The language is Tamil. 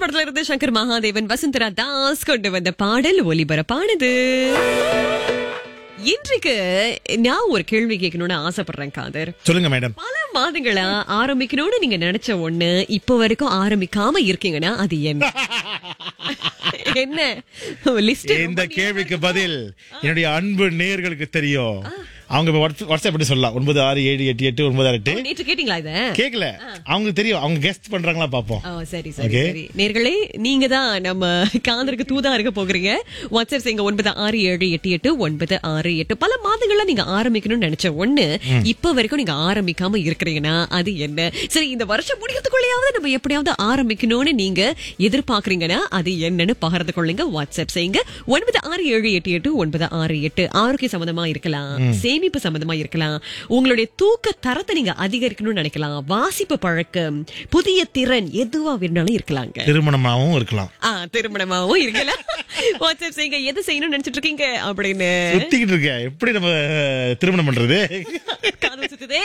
திரைப்படத்துல இருந்து சங்கர் மகாதேவன் வசுந்தரா தாஸ் கொண்டு வந்த பாடல் ஒலிபரப்பானது இன்றைக்கு நான் ஒரு கேள்வி கேட்கணும்னு ஆசைப்படுறேன் காதர் சொல்லுங்க மேடம் பல மாதங்களா ஆரம்பிக்கணும்னு நீங்க நினைச்ச ஒண்ணு இப்ப வரைக்கும் ஆரம்பிக்காம இருக்கீங்கன்னா அது என்ன என்ன லிஸ்ட் இந்த கேள்விக்கு பதில் என்னுடைய அன்பு நேயர்களுக்கு தெரியும் அவங்க இப்ப வாட்ஸ்- வாட்ஸ்அப் பண்ணி சொல்லலாம் ஒன்பது ஆறு ஏழு எட்டு எட்டு ஒன்பது ஆறு எட்டு நேற்று கேட்டீங்களா இத கேக்கல அவங்களுக்கு தெரியும் அவங்க கெஸ்ட் பண்றாங்களா பாப்போம் ஓ, சரி சரி Okay. சரி நேர்களே நீங்க தான் நம்ம காதருக்கு தூதா இருக்க போகிறீங்க வாட்ஸ்அப் செய்யுங்க ஒன்பது ஆறு ஏழு எட்டு எட்டு ஒன்பது ஆறு எட்டு பல மாதங்கள்ல நீங்க ஆரம்பிக்கணும்னு நினைச்ச ஒண்ணு இப்ப வரைக்கும் நீங்க ஆரம்பிக்காம இருக்கிறீங்கன்னா அது என்ன சரி இந்த வருஷம் முடிக்கிறதுக்குள்ளேயாவது நம்ம எப்படியாவது ஆரம்பிக்கணும்னு நீங்க எதிர்பார்க்கறீங்கன்னா அது என்னன்னு பகிர்ந்து கொள்ளுங்க வாட்ஸ்அப் செய்யுங்க ஒன்பது ஆறு ஏழு எட்டு எட்டு ஒன்பது ஆறு எட்டு ஆரோக்கிய சம்பந்தமா இருக்கலாம் சேமிப்பு சம்பந்தமா இருக்கலாம் உங்களுடைய தூக்க தரத்தை நீங்க அதிகரிக்கணும்னு நினைக்கலாம் வாசிப்பு பழக்கம் புதிய திறன் எதுவா வேணாலும் இருக்கலாங்க திருமணமாவும் இருக்கலாம் ஆ திருமணமாவும் இருக்கலாம் வாட்ஸ்அப் செய்யுங்க எது செய்யணும்னு நினைச்சிட்டு இருக்கீங்க அப்படின்னு சுத்திக்கிட்டு இருக்க எப்படி நம்ம அஹ், திருமணம் பண்றது